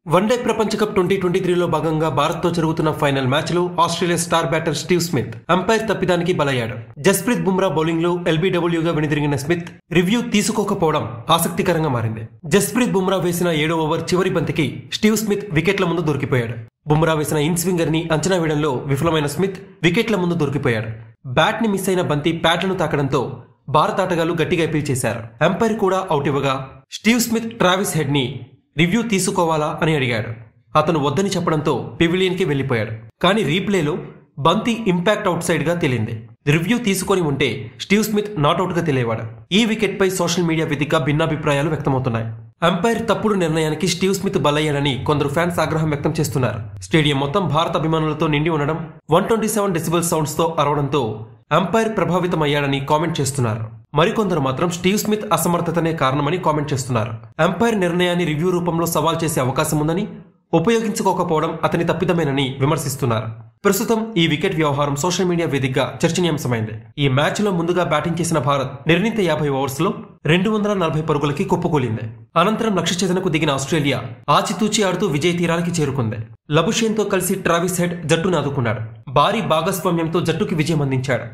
one day ప్రపంచ cup twenty twenty త్రీలో భాగంగా భారత్తో జరుగుతున్న ఫైనల్ మ్యాచ్లో Australia star batter Steve Smith umpire తప్పిదానికి బలయ్యాడు జస్ప్రీత్ బుమ్రా బౌలింగ్లో ఎల్బీడబ్ల్యూగా వెనుదిరిగిన స్మిత్ రివ్యూ తీసుకోకపోవడం ఆసక్తికరంగా మారింది జస్ప్రీత్ బుమ్రా వేసిన ఏడో ఓవర్ చివరి బంతికి స్టీవ్ స్మిత్ వికెట్ల ముందు దొరికిపోయాడు బుమ్రా వేసిన ఇన్ స్వింగర్ ని అంచనా వేయడంలో విఫలమైన స్మిత్ వికెట్ల ముందు దొరికిపోయాడు బ్యాట్ ని మిస్ అయిన బంతి ప్యాడ్లను తాకడంతో భారత ఆటగాళ్లు గట్టిగా అపీల్ చేశారు అంపైర్ కూడా అవుట్ ఇవ్వగా స్టీవ్ స్మిత్ ట్రావిస్ హెడ్ ని రివ్యూ తీసుకోవాలా అని అడిగాడు అతను వద్దని చెప్పడంతో పెవిలియన్ కి వెళ్లిపోయాడు కానీ రీప్లేలో బంతి ఇంపాక్ట్ అవుట్ సైడ్ గా తేలింది రివ్యూ తీసుకొని ఉంటే స్టీవ్ స్మిత్ నాట్అవుట్ గా తెలియవాడు ఈ వికెట్ పై సోషల్ మీడియా వేదిక భిన్నాభిప్రాయాలు వ్యక్తమవుతున్నాయి అంపైర్ తప్పుడు నిర్ణయానికి స్టీవ్ స్మిత్ బలయ్యాడని కొందరు ఫ్యాన్స్ ఆగ్రహం వ్యక్తం చేస్తున్నారు స్టేడియం మొత్తం భారత అభిమానులతో నిండి ఉండడం one twenty seven decibel sounds తో అరవడంతో అంపైర్ ప్రభావితమయ్యాడని కామెంట్ చేస్తున్నారు మరికొందరు మాత్రం స్టీవ్ స్మిత్ అసమర్థతనే కారణమని కామెంట్ చేస్తున్నారు అంపైర్ నిర్ణయాన్ని రివ్యూ రూపంలో సవాల్ చేసే అవకాశం ఉందని ఉపయోగించుకోకపోవడం అతని తప్పిదమేనని విమర్శిస్తున్నారు ప్రస్తుతం ఈ వికెట్ వ్యవహారం సోషల్ మీడియా వేదికగా చర్చనీయాంశమైంది ఈ మ్యాచ్ లో ముందుగా బ్యాటింగ్ చేసిన భారత్ నిర్ణీత యాభై ఓవర్స్ లో రెండు వందల నలభై పరుగులకి కుప్పకూలింది అనంతరం లక్ష్య ఛేదనకు దిగిన ఆస్ట్రేలియా ఆచితూచి ఆడుతూ విజయ తీరానికి చేరుకుంది లబుషేన్ తో కలిసి ట్రావిస్ హెడ్ జట్టును ఆదుకున్నాడు భారీ భాగస్వామ్యంతో జట్టుకి విజయం అందించాడు